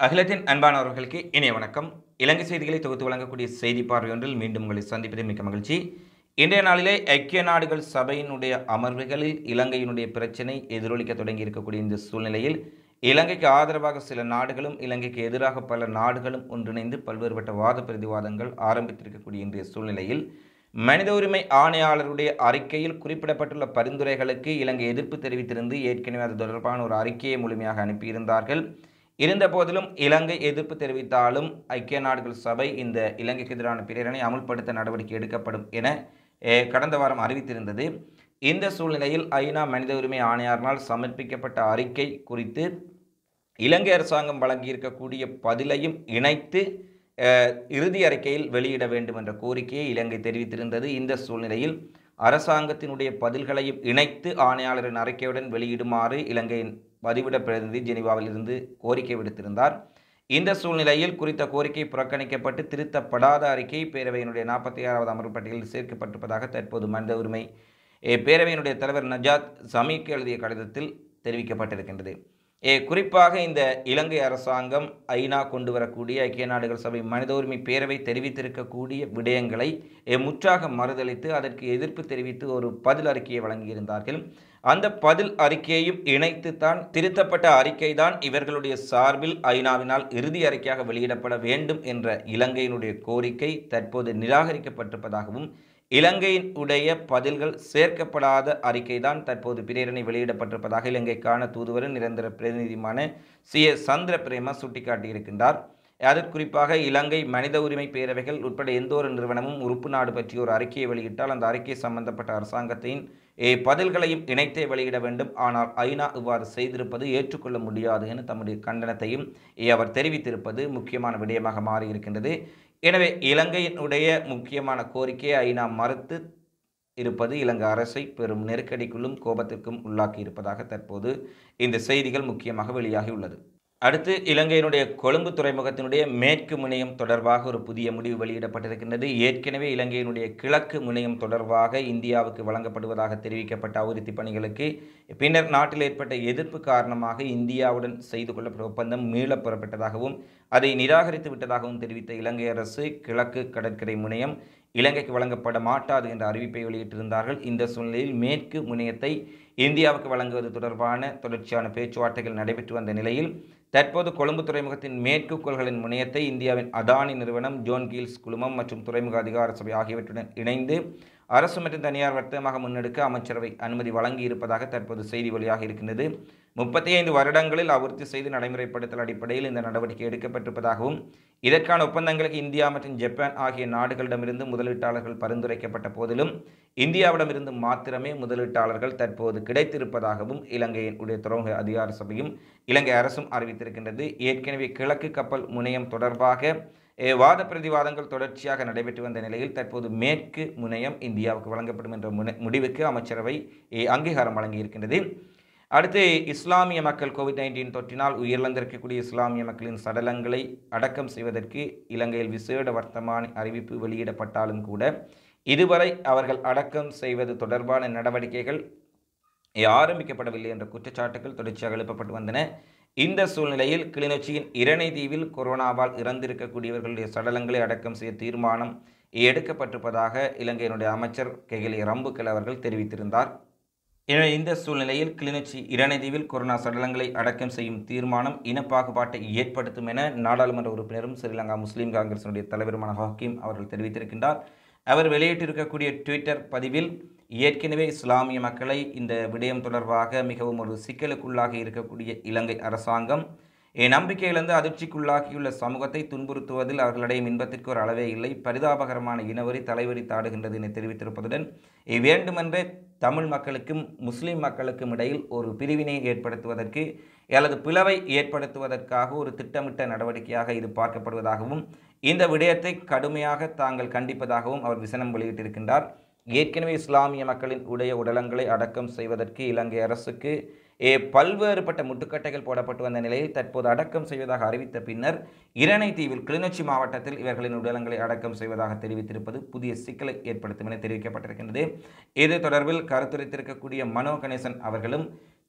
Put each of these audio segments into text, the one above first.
அகிலத்தின் அன்பானவர்களுக்கு இணைய வணக்கம் இலங்கை செய்திகளை தொகுத்து வழங்கக்கூடிய செய்தி பார்வையொன்றில் மீண்டும் உங்களை சந்திப்பதில் மிக்க மகிழ்ச்சி இன்றைய நாளிலே ஐக்கிய நாடுகள் சபையினுடைய அமர்வுகளில் இலங்கையினுடைய பிரச்சினை எதிரொலிக்க தொடங்கி இருக்கக்கூடிய இந்த சூழ்நிலையில் இலங்கைக்கு ஆதரவாக சில நாடுகளும் இலங்கைக்கு எதிராக பல நாடுகளும் ஒன்றிணைந்து பல்வேறுபட்ட வாத பிரதிவாதங்கள் ஆரம்பித்திருக்கக்கூடிய இன்றைய சூழ்நிலையில் மனித உரிமை ஆணையாளருடைய அறிக்கையில் குறிப்பிடப்பட்டுள்ள பரிந்துரைகளுக்கு இலங்கை எதிர்ப்பு தெரிவித்திருந்து ஏற்கனவே அது தொடர்பான ஒரு அறிக்கையை முழுமையாக அனுப்பியிருந்தார்கள் இருந்த போதிலும் இலங்கை எதிர்ப்பு தெரிவித்தாலும் ஐக்கிய நாடுகள் சபை இந்த இலங்கைக்கு எதிரான பிரேரணை அமுல்படுத்த நடவடிக்கை எடுக்கப்படும் என eh, கடந்த வாரம் அறிவித்திருந்தது இந்த சூழ்நிலையில் ஐநா மனித உரிமை ஆணையாளரால் சமர்ப்பிக்கப்பட்ட அறிக்கை குறித்து இலங்கை அரசாங்கம் வழங்கியிருக்கக்கூடிய பதிலையும் இணைத்து அஹ், இறுதி அறிக்கையில் வெளியிட வேண்டும் என்ற கோரிக்கையை இலங்கை தெரிவித்திருந்தது இந்த சூழ்நிலையில் அரசாங்கத்தினுடைய பதில்களையும் இணைத்து ஆணையாளரின் அறிக்கையுடன் வெளியிடுமாறு இலங்கையின் பதிவிட பிரதிநிதி ஜெனீவாவில் இருந்து கோரிக்கை விடுத்திருந்தார் இந்த சூழ்நிலையில் குறித்த கோரிக்கை புறக்கணிக்கப்பட்டு திருத்தப்படாத அறிக்கை பேரவையினுடைய நாற்பத்தி ஆறாவது அமர்வு பட்டியலில் சேர்க்கப்பட்டிருப்பதாக தற்போது மனித உரிமை eh, பேரவையினுடைய தலைவர் நஜாத் சமீக்கு எழுதிய கடிதத்தில் தெரிவிக்கப்பட்டிருக்கின்றது ஏ குறிப்பாக இந்த இலங்கை அரசாங்கம் ஐநா கொண்டு வரக்கூடிய ஐக்கிய நாடுகள் சபை மனித உரிமை பேரவை தெரிவித்திருக்கக்கூடிய விடயங்களை ஏ, முற்றாக மறுதளித்து அதற்கு எதிர்ப்பு தெரிவித்து ஒரு பதில் அறிக்கையை வழங்கியிருந்தார்கள் அந்த பதில் அறிக்கையையும் இணைத்துத்தான் திருத்தப்பட்ட அறிக்கை தான் இவர்களுடைய சார்பில் ஐநாவினால் இறுதி அறிக்கையாக வெளியிடப்பட வேண்டும் என்ற இலங்கையினுடைய கோரிக்கை தற்போது நிராகரிக்கப்பட்டிருப்பதாகவும் இலங்கையின் உடைய பதில்கள் சேர்க்கப்படாத அறிக்கை தான் தற்போது பிரேரணை வெளியிடப்பட்டிருப்பதாக இலங்கைக்கான தூதுவரின் நிரந்தர பிரதிநிதியுமான சி எஸ் சந்திர பிரேமா சுட்டிக்காட்டியிருக்கின்றார் அதற்குறிப்பாக இலங்கை மனித உரிமை பேரவைகள் உட்பட எந்த ஒரு நிறுவனமும் உறுப்பு நாடு பற்றி ஒரு அறிக்கையை வெளியிட்டால் அந்த அறிக்கை சம்பந்தப்பட்ட அரசாங்கத்தின் ஏ, பதில்களையும் இணைத்தே வெளியிட வேண்டும் ஆனால் ஐநா இவ்வாறு செய்திருப்பது ஏற்றுக்கொள்ள முடியாது என தம்முடைய கண்டனத்தையும் ஏ, அவர் தெரிவித்திருப்பது முக்கியமான விடயமாக மாறியிருக்கின்றது எனவே இலங்கையினுடைய முக்கியமான கோரிக்கையை ஐநா மறுத்து இருப்பது இலங்கை அரசை பெரும் நெருக்கடிக்குள்ளும் கோபத்திற்கும் உள்ளாக்கி இருப்பதாக தற்போது இந்த செய்திகள் முக்கியமாக வெளியாகியுள்ளது அடுத்து இலங்கையினுடைய கொழும்பு துறைமுகத்தினுடைய மேற்கு முனையம் தொடர்பாக ஒரு புதிய முடிவு வெளியிடப்பட்டிருக்கின்றது ஏற்கனவே இலங்கையினுடைய கிழக்கு முனையம் தொடர்பாக இந்தியாவுக்கு வழங்கப்படுவதாக தெரிவிக்கப்பட்ட அபிவிருத்தி பணிகளுக்கு பின்னர் நாட்டில் ஏற்பட்ட எதிர்ப்பு காரணமாக இந்தியாவுடன் செய்து கொள்ளப்பட்ட ஒப்பந்தம் மீளப் பெறப்பட்டதாகவும் அதை நிராகரித்து விட்டதாகவும் தெரிவித்த இலங்கை அரசு கிழக்கு கடற்கரை முனையம் இலங்கைக்கு வழங்கப்பட மாட்டாது என்ற அறிவிப்பை வெளியிட்டிருந்தார்கள் இந்த சூழ்நிலையில் மேற்கு முனையத்தை இந்தியாவுக்கு வழங்குவது தொடர்பான தொடர்ச்சியான பேச்சுவார்த்தைகள் நடைபெற்று வந்த நிலையில் தற்போது கொழும்பு துறைமுகத்தின் மேற்கு கொள்களின் முனையத்தை இந்தியாவின் அதானி நிறுவனம் ஜோன் கீல்ஸ் குழுமம் மற்றும் துறைமுக அதிகார சபை ஆகியவற்றுடன் இணைந்து அரசு மற்றும் தனியார் வர்த்தகமாக முன்னெடுக்க அமைச்சரவை அனுமதி வழங்கி இருப்பதாக தற்போது செய்தி வெளியாக இருக்கின்றது முப்பத்தி ஐந்து வருடங்களில் அபிவிருத்தி செய்து நடைமுறைப்படுத்தல் அடிப்படையில் இந்த நடவடிக்கை எடுக்கப்பட்டிருப்பதாகவும் இதற்கான ஒப்பந்தங்களுக்கு இந்தியா மற்றும் ஜப்பான் ஆகிய நாடுகளிடமிருந்து முதலீட்டாளர்கள் பரிந்துரைக்கப்பட்ட போதிலும் இந்தியாவிடமிருந்து மாத்திரமே முதலீட்டாளர்கள் தற்போது கிடைத்திருப்பதாகவும் இலங்கையின் உடைய துறைமுக அதிகார சபையும் இலங்கை அரசும் அறிவித்திருக்கின்றது ஏற்கனவே கிழக்கு கப்பல் முனையம் தொடர்பாக ஏ, வாத பிரதிவாதங்கள் தொடர்ச்சியாக நடைபெற்று வந்த நிலையில் தற்போது மேற்கு முனையம் இந்தியாவுக்கு வழங்கப்படும் என்ற முனை- முடிவுக்கு அமைச்சரவை ஏ, அங்கீகாரம் வழங்கியிருக்கின்றது அடுத்து இஸ்லாமிய மக்கள் கோவிட் நைன்டீன் தொற்றினால் உயிரிழந்திருக்கக்கூடிய இஸ்லாமிய மக்களின் சடலங்களை அடக்கம் செய்வதற்கு இலங்கையில் விசேட வர்த்தமானி அறிவிப்பு வெளியிடப்பட்டாலும் கூட இதுவரை அவர்கள் அடக்கம் செய்வது தொடர்பான நடவடிக்கைகள் ஆரம்பிக்கப்படவில்லை என்ற குற்றச்சாட்டுகள் தொடர்ச்சியாக எழுப்பப்பட்டு வந்தன இந்த சூழ்நிலையில் கிளிநொச்சியின் இரணை தீவில் கொரோனாவால் இறந்திருக்கக்கூடியவர்களுடைய சடலங்களை அடக்கம் செய்ய தீர்மானம் எடுக்கப்பட்டிருப்பதாக இலங்கையினுடைய அமைச்சர் கெகிலி ரம்புக்கல் அவர்கள் தெரிவித்திருந்தார் எனவே இந்த சூழ்நிலையில் கிளிநொச்சி இரணதீவில் கொரோனா சடலங்களை அடக்கம் செய்யும் தீர்மானம் இனப்பாகுபாட்டை ஏற்படுத்தும் என நாடாளுமன்ற உறுப்பினரும் ஸ்ரீலங்கா முஸ்லீம் காங்கிரசினுடைய தலைவருமான ஹக்கீம் அவர்கள் தெரிவித்திருக்கின்றார் அவர் வெளியிட்டிருக்கக்கூடிய ட்விட்டர் பதிவில் ஏற்கனவே இஸ்லாமிய மக்களை இந்த விடயம் தொடர்பாக மிகவும் ஒரு சிக்கலுக்குள்ளாகி இருக்கக்கூடிய இலங்கை அரசாங்கம் என் நம்பிக்கை இழந்து அதிர்ச்சிக்குள்ளாகியுள்ள சமூகத்தை துன்புறுத்துவதில் அவர்களிடையே இன்பத்திற்கு ஒரு அளவே இல்லை பரிதாபகரமான இனவரி தலைவரி தாடுகின்றது என தெரிவித்திருப்பதுடன் இ வேண்டுமென்றே தமிழ் மக்களுக்கும் முஸ்லிம் மக்களுக்கும் இடையில் ஒரு பிரிவினை ஏற்படுத்துவதற்கு அல்லது பிளவை ஏற்படுத்துவதற்காக ஒரு திட்டமிட்ட நடவடிக்கையாக இது பார்க்கப்படுவதாகவும் இந்த விடயத்தை கடுமையாக தாங்கள் கண்டிப்பதாகவும் அவர் விசனம் வெளியிட்டிருக்கின்றார் ஏற்கனவே இஸ்லாமிய மக்களின் உடைய உடலங்களை அடக்கம் செய்வதற்கு இலங்கை அரசுக்கு ஏ, பல்வேறுபட்ட முட்டுக்கட்டைகள் போடப்பட்டு வந்த நிலையில் தற்போது அடக்கம் செய்வதாக அறிவித்த பின்னர் இரணை தீவில் கிளிநொச்சி மாவட்டத்தில் இவர்களின் உடலங்களை அடக்கம் செய்வதாக தெரிவித்திருப்பது புதிய சிக்கலை ஏற்படுத்தும் என தெரிவிக்கப்பட்டிருக்கின்றது இது தொடர்பில் கருத்துரைத்திருக்கக்கூடிய மனோ கணேசன் அவர்களும்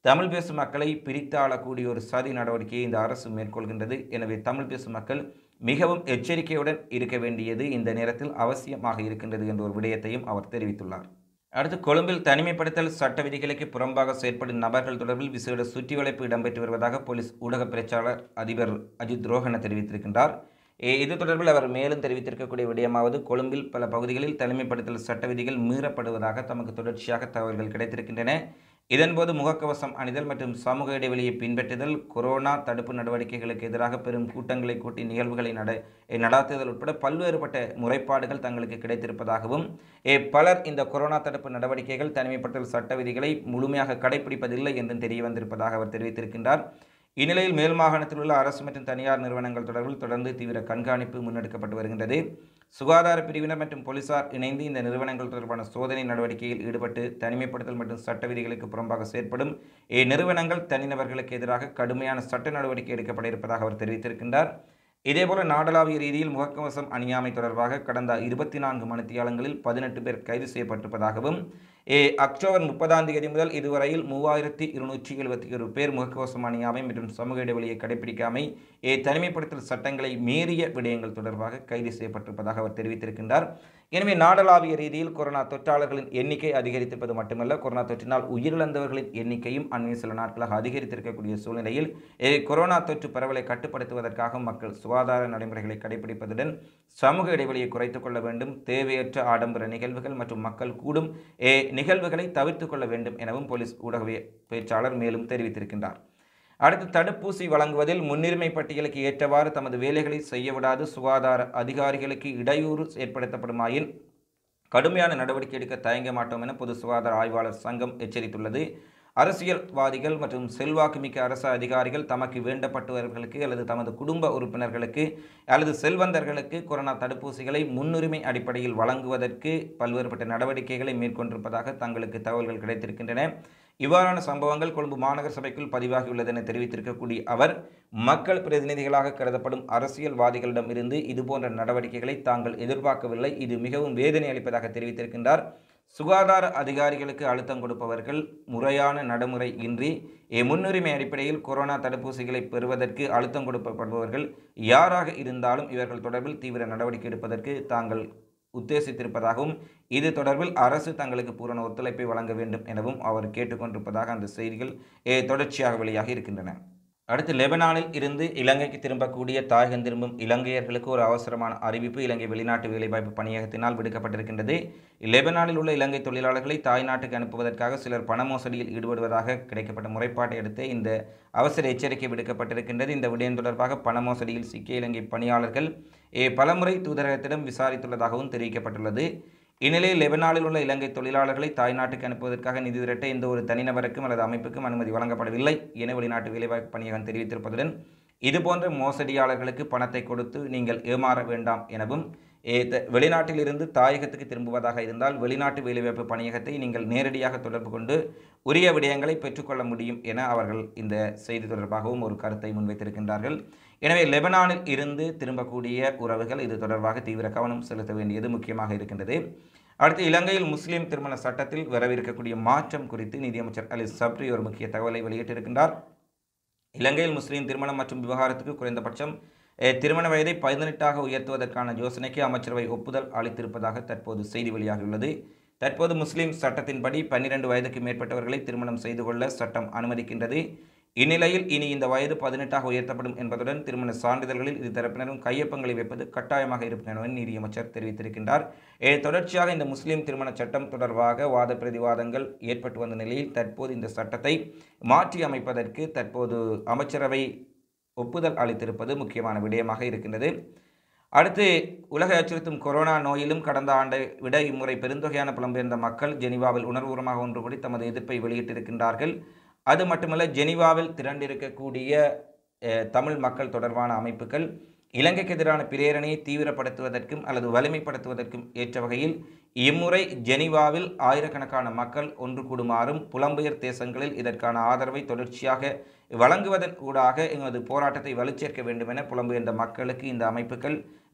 தமிழ் பேசும் மக்களை பிரித்தாளக்கூடிய ஒரு சதி நடவடிக்கையை இந்த அரசு மேற்கொள்கின்றது எனவே தமிழ் பேசும் மக்கள் மிகவும் எச்சரிக்கையுடன் இருக்க வேண்டியது இந்த நேரத்தில் அவசியமாக இருக்கின்றது என்ற ஒரு விடயத்தையும் அவர் தெரிவித்துள்ளார் அடுத்து கொழும்பில் தனிமைப்படுத்தல் சட்ட விதிகளுக்கு புறம்பாக செயற்படும் நபர்கள் தொடர்பில் விசேட சுற்றிவளைப்பு இடம்பெற்று வருவதாக போலீஸ் ஊடக பேச்சாளர் அதிபர் அஜித் ரோஹன தெரிவித்திருக்கின்றார் ஏ- இது தொடர்பில் அவர் மேலும் தெரிவித்திருக்கக்கூடிய விடயமாவது கொழும்பில் பல பகுதிகளில் தனிமைப்படுத்தல் சட்ட விதிகள் மீறப்படுவதாக தமக்கு தொடர்ச்சியாக தகவல்கள் கிடைத்திருக்கின்றன இதன்போது முகக்கவசம் அணிதல் மற்றும் சமூக இடைவெளியை பின்பற்றுதல் கொரோனா தடுப்பு நடவடிக்கைகளுக்கு எதிராக பெரும் கூட்டங்களை கூட்டி நிகழ்வுகளை நட நடாத்துதல் உட்பட பல்வேறுபட்ட முறைப்பாடுகள் தங்களுக்கு கிடைத்திருப்பதாகவும் ஏ, பலர் இந்த கொரோனா தடுப்பு நடவடிக்கைகள் தனிமைப்படுத்தல் சட்ட விதிகளை முழுமையாக கடைபிடிப்பதில்லை என்றும் தெரிய வந்திருப்பதாக அவர் தெரிவித்திருக்கின்றார் இந்நிலையில் மேல் மாகாணத்தில் உள்ள அரசு மற்றும் தனியார் நிறுவனங்கள் தொடர்பில் தொடர்ந்து தீவிர கண்காணிப்பு முன்னெடுக்கப்பட்டு வருகின்றது சுகாதார பிரிவினர் மற்றும் போலீசார் இணைந்து இந்த நிறுவனங்கள் தொடர்பான சோதனை நடவடிக்கையில் ஈடுபட்டு தனிமைப்படுத்தல் மற்றும் சட்ட விதிகளுக்கு புறம்பாக செயற்படும் இந்நிறுவனங்கள் தனிநபர்களுக்கு எதிராக கடுமையான சட்ட நடவடிக்கை எடுக்கப்பட இருப்பதாக அவர் தெரிவித்திருக்கின்றார் இதேபோல நாடளாவிய ரீதியில் முகக்கவசம் அணியாமை தொடர்பாக கடந்த இருபத்தி நான்கு மணித்தியாலங்களில் பதினெட்டு பேர் கைது செய்யப்பட்டிருப்பதாகவும் ஏ அக்டோபர் முப்பதாம் தேதி முதல் இதுவரையில் மூவாயிரத்தி இருநூற்றி எழுபத்தி ஒரு பேர் முகக்கவசம் அணியாமை மற்றும் சமூக இடைவெளியை கடைபிடிக்காமை ஏ தனிமைப்படுத்தல் சட்டங்களை மீறிய விடயங்கள் தொடர்பாக கைது செய்யப்பட்டிருப்பதாக அவர் தெரிவித்திருக்கின்றார் எனவே நாடளாவிய ரீதியில் கொரோனா தொற்றாளர்களின் எண்ணிக்கை அதிகரித்திருப்பது மட்டுமல்ல கொரோனா தொற்றினால் உயிரிழந்தவர்களின் எண்ணிக்கையும் அண்மைய சில நாட்களாக அதிகரித்திருக்கக்கூடிய சூழ்நிலையில் ஏ, கொரோனா தொற்று பரவலை கட்டுப்படுத்துவதற்காக மக்கள் சுகாதார நடைமுறைகளை கடைபிடிப்பதுடன் சமூக இடைவெளியை குறைத்துக் கொள்ள வேண்டும் தேவையற்ற ஆடம்பர நிகழ்வுகள் மற்றும் மக்கள் கூடும் ஏ, நிகழ்வுகளை தவிர்த்துக் கொள்ள வேண்டும் எனவும் போலீஸ் ஊடக பேச்சாளர் மேலும் தெரிவித்திருக்கின்றார் அடுத்து தடுப்பூசி வழங்குவதில் முன்னுரிமை பட்டியலுக்கு ஏற்றவாறு தமது வேலைகளை செய்ய விடாது சுகாதார அதிகாரிகளுக்கு இடையூறு ஏற்படுத்தப்படுமாயின் கடுமையான நடவடிக்கை எடுக்க தயங்க மாட்டோம் என பொது சுகாதார ஆய்வாளர் சங்கம் எச்சரித்துள்ளது அரசியல்வாதிகள் மற்றும் செல்வாக்குமிக்க அரசு அதிகாரிகள் தமக்கு வேண்டப்பட்டவர்களுக்கு அல்லது தமது குடும்ப உறுப்பினர்களுக்கு அல்லது செல்வந்தர்களுக்கு கொரோனா தடுப்பூசிகளை முன்னுரிமை அடிப்படையில் வழங்குவதற்கு பல்வேறுபட்ட நடவடிக்கைகளை மேற்கொண்டிருப்பதாக தங்களுக்கு தகவல்கள் கிடைத்திருக்கின்றன இவ்வாறான சம்பவங்கள் கொழும்பு மாநகர சபைக்குள் பதிவாகியுள்ளது என தெரிவித்திருக்கக்கூடிய அவர் மக்கள் பிரதிநிதிகளாக கருதப்படும் அரசியல்வாதிகளிடம் இருந்து இதுபோன்ற நடவடிக்கைகளை தாங்கள் எதிர்பார்க்கவில்லை இது மிகவும் வேதனை அளிப்பதாக தெரிவித்திருக்கின்றார் சுகாதார அதிகாரிகளுக்கு அழுத்தம் கொடுப்பவர்கள் முறையான நடைமுறை இன்றி எ, முன்னுரிமை அடிப்படையில் கொரோனா தடுப்பூசிகளை பெறுவதற்கு அழுத்தம் கொடுக்கப்படுபவர்கள் யாராக இருந்தாலும் இவர்கள் தொடர்பில் தீவிர நடவடிக்கை எடுப்பதற்கு தாங்கள் உத்தேசித்திருப்பதாகவும் இது தொடர்பில் அரசு தங்களுக்கு பூரண ஒத்துழைப்பை வழங்க வேண்டும் எனவும் அவர் கேட்டுக்கொண்டிருப்பதாக அந்த செய்திகள் எ, தொடர்ச்சியாக வெளியாகி இருக்கின்றன அடுத்து லெபனானில் இருந்து இலங்கைக்கு திரும்பக்கூடிய தாயகம் திரும்பும் இலங்கையர்களுக்கு ஒரு அவசரமான அறிவிப்பு இலங்கை வெளிநாட்டு வேலைவாய்ப்பு பணியகத்தினால் விடுக்கப்பட்டிருக்கின்றது லெபனானில் உள்ள இலங்கை தொழிலாளர்களை தாய்நாட்டுக்கு அனுப்புவதற்காக சிலர் பண மோசடியில் ஈடுபடுவதாக கிடைக்கப்பட்ட முறைப்பாட்டை அடுத்து இந்த அவசர எச்சரிக்கை விடுக்கப்பட்டிருக்கின்றது இந்த விடயம் தொடர்பாக பண மோசடியில் சிக்கிய இலங்கை பணியாளர்கள் ஏ, பலமுறை தூதரகத்திடம் விசாரித்துள்ளதாகவும் தெரிவிக்கப்பட்டுள்ளது இந்நிலையில் லெபனானில் உள்ள இலங்கை தொழிலாளர்களை தாய்நாட்டுக்கு அனுப்புவதற்காக நிதி திரட்ட எந்த ஒரு தனிநபருக்கும் அல்லது அமைப்புக்கும் அனுமதி வழங்கப்படவில்லை என வெளிநாட்டு வேலைவாய்ப்பு பணியகம் தெரிவித்திருப்பதுடன் இதுபோன்ற மோசடியாளர்களுக்கு பணத்தை கொடுத்து நீங்கள் ஏமாற வேண்டாம் எனவும் ஏ, த- வெளிநாட்டிலிருந்து தாயகத்துக்கு திரும்புவதாக இருந்தால் வெளிநாட்டு வேலைவாய்ப்பு பணியகத்தை நீங்கள் நேரடியாக தொடர்பு கொண்டு உரிய விடயங்களை பெற்றுக்கொள்ள முடியும் என அவர்கள் இந்த செய்தி தொடர்பாகவும் ஒரு கருத்தை முன்வைத்திருக்கின்றார்கள் எனவே லெபனானில் இருந்து திரும்பக்கூடிய உறவுகள் இது தொடர்பாக தீவிர கவனம் செலுத்த வேண்டியது முக்கியமாக இருக்கின்றது அடுத்து இலங்கையில் முஸ்லிம் திருமண சட்டத்தில் வரவிருக்கக்கூடிய மாற்றம் குறித்து நிதியமைச்சர் அலி சப்ரி ஒரு முக்கிய தகவலை வெளியிட்டிருக்கின்றார் இலங்கையில் முஸ்லிம் திருமணம் மற்றும் விவகாரத்துக்கு குறைந்தபட்சம் அஹ், திருமண வயதை பதினெட்டாக உயர்த்துவதற்கான யோசனைக்கு அமைச்சரவை ஒப்புதல் அளித்திருப்பதாக தற்போது செய்தி வெளியாகியுள்ளது தற்போது முஸ்லிம் சட்டத்தின்படி பன்னிரண்டு வயதுக்கு மேற்பட்டவர்களை திருமணம் செய்து கொள்ள சட்டம் அனுமதிக்கின்றது இந்நிலையில் இனி இந்த வயது பதினெட்டாக உயர்த்தப்படும் என்பதுடன் திருமண சான்றிதழ்களில் இரு தரப்பினரும் கையொப்பங்களை வைப்பது கட்டாயமாக இருக்கும் என நீதியமைச்சர் தெரிவித்திருக்கின்றார் இதை தொடர்ச்சியாக இந்த முஸ்லிம் திருமண சட்டம் தொடர்பாக வாத பிரதிவாதங்கள் ஏற்பட்டு வந்த நிலையில் தற்போது இந்த சட்டத்தை மாற்றி அமைப்பதற்கு தற்போது அமைச்சரவை ஒப்புதல் அளித்திருப்பது முக்கியமான விடயமாக இருக்கின்றது அடுத்து உலகை அச்சுறுத்தும் கொரோனா நோயிலும் கடந்த ஆண்டை விட இம்முறை பெருந்தொகையான புலம்பெயர்ந்த மக்கள் ஜெனீவாவில் உணர்வுபூர்வமாக ஒன்று கூடி தமது எதிர்ப்பை வெளியிட்டிருக்கின்றார்கள் அது மட்டுமல்ல ஜெனீவாவில் திரண்டிருக்கக்கூடிய அஹ், தமிழ் மக்கள் தொடர்பான அமைப்புகள் இலங்கைக்கு எதிரான பிரேரணையை தீவிரப்படுத்துவதற்கும் அல்லது வலிமைப்படுத்துவதற்கும் ஏற்ற வகையில் இம்முறை ஜெனீவாவில் ஆயிரக்கணக்கான மக்கள் ஒன்று கூடுமாறும் புலம்பெயர் தேசங்களில் இதற்கான ஆதரவை தொடர்ச்சியாக வழங்குவதன் ஊடாக எமது போராட்டத்தை வலுச்சேர்க்க வேண்டும் என புலம்பெயர்ந்த மக்களுக்கு இந்த அமைப்புகள்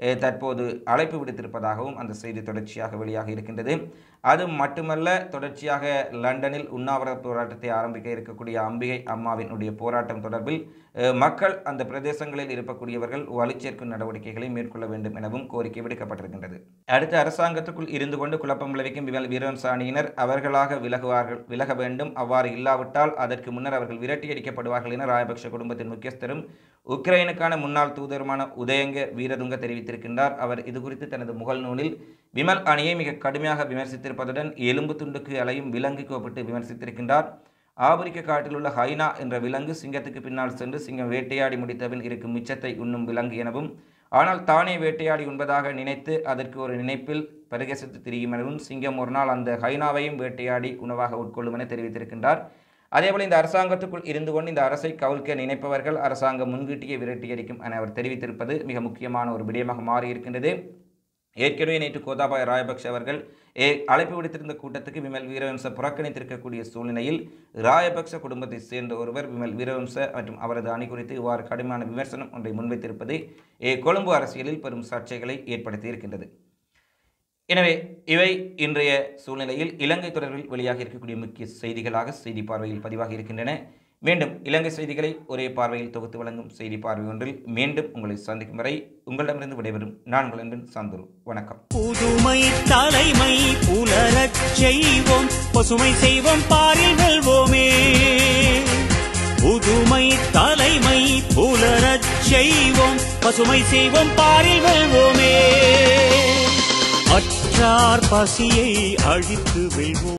அஹ், தற்போது அழைப்பு விடுத்திருப்பதாகவும் அந்த செய்தி தொடர்ச்சியாக வெளியாக இருக்கின்றது அது மட்டுமல்ல தொடர்ச்சியாக லண்டனில் உண்ணாவிரத போராட்டத்தை ஆரம்பிக்க இருக்கக்கூடிய அம்பிகை அம்மாவினுடைய போராட்டம் தொடர்பில் அஹ், மக்கள் அந்த பிரதேசங்களில் இருக்கக்கூடியவர்கள் வலுச்சேர்க்கும் நடவடிக்கைகளை மேற்கொள்ள வேண்டும் எனவும் கோரிக்கை விடுக்கப்பட்டிருக்கின்றது அடுத்து அரசாங்கத்துக்குள் இருந்து கொண்டு குழப்பம் விளைவிக்கும் விமல் வீரவன்ச அணியினர் அவர்களாக விலகுவார்கள் விலக வேண்டும் அவ்வாறு இல்லாவிட்டால் அதற்கு முன்னர் அவர்கள் விரட்டியடிக்கப்படுவார்கள் என ராயபக்ஷ குடும்பத்தின் முக்கியஸ்தரும் உக்ரைனுக்கான முன்னாள் தூதருமான உதயங்க வீரதுங்க தெரிவித்திருக்கின்றார் அவர் இது குறித்து தனது முகல் நூலில் விமல் அணியை மிக கடுமையாக விமர்சித்திருப்பதுடன் எலும்பு துண்டுக்கு அலையும் விலங்குக்கு ஒப்பிட்டு விமர்சித்திருக்கின்றார் ஆப்பிரிக்க காட்டில் உள்ள ஹைனா என்ற விலங்கு சிங்கத்துக்கு பின்னால் சென்று சிங்கம் வேட்டையாடி முடித்தபின் இருக்கும் மிச்சத்தை உண்ணும் விலங்கு எனவும் ஆனால் தானே வேட்டையாடி உண்பதாக நினைத்து அதற்கு ஒரு நினைப்பில் பரிகசித்து திரியும் எனவும் சிங்கம் ஒரு நாள் அந்த ஹைனாவையும் வேட்டையாடி உணவாக உட்கொள்ளும் என தெரிவித்திருக்கின்றார் அதேபோல் இந்த அரசாங்கத்துக்குள் இருந்து கொண்டு இந்த அரசை கவிழ்க்க நினைப்பவர்கள் அரசாங்கம் முன்கூட்டியே விரட்டியடிக்கும் என அவர் தெரிவித்திருப்பது மிக முக்கியமான ஒரு விடயமாக மாறியிருக்கின்றது ஏற்கனவே நேற்று கோதாபாய ராயபக்ஷ அவர்கள் ஏ அழைப்பு விடுத்திருந்த கூட்டத்துக்கு விமல் வீரவம்ச புறக்கணித்திருக்கக்கூடிய சூழ்நிலையில் ராயபக்ஷ குடும்பத்தை சேர்ந்த ஒருவர் விமல் வீரவம்ச மற்றும் அவரது அணி குறித்து இவ்வாறு கடுமையான விமர்சனம் ஒன்றை முன்வைத்திருப்பது ஏ கொழும்பு அரசியலில் பெரும் சர்ச்சைகளை ஏற்படுத்தி இருக்கின்றது எனவே இவை இன்றைய சூழ்நிலையில் இலங்கை தொடர்பில் வெளியாக இருக்கக்கூடிய முக்கிய செய்திகளாக செய்தி பார்வையில் பதிவாகி இருக்கின்றன மீண்டும் இலங்கை செய்திகளை ஒரே பார்வையில் தொகுத்து வழங்கும் செய்தி பார்வை ஒன்றில் மீண்டும் உங்களை சந்திக்கும் வரை உங்களிடமிருந்து விடைபெறும் நான் உங்கள் அன்பின் சந்துரு வணக்கம் புதுமை தலைமை புலரச் செய்வோம் பசுமை செய்வோம் பாரில் வெல்வோமே புதுமை தலைமை புலரச் செய்வோம் பசுமை செய்வோம் பாரில் வெல்வோமே அற்றார் பசியை அழித்து வெல்வோம்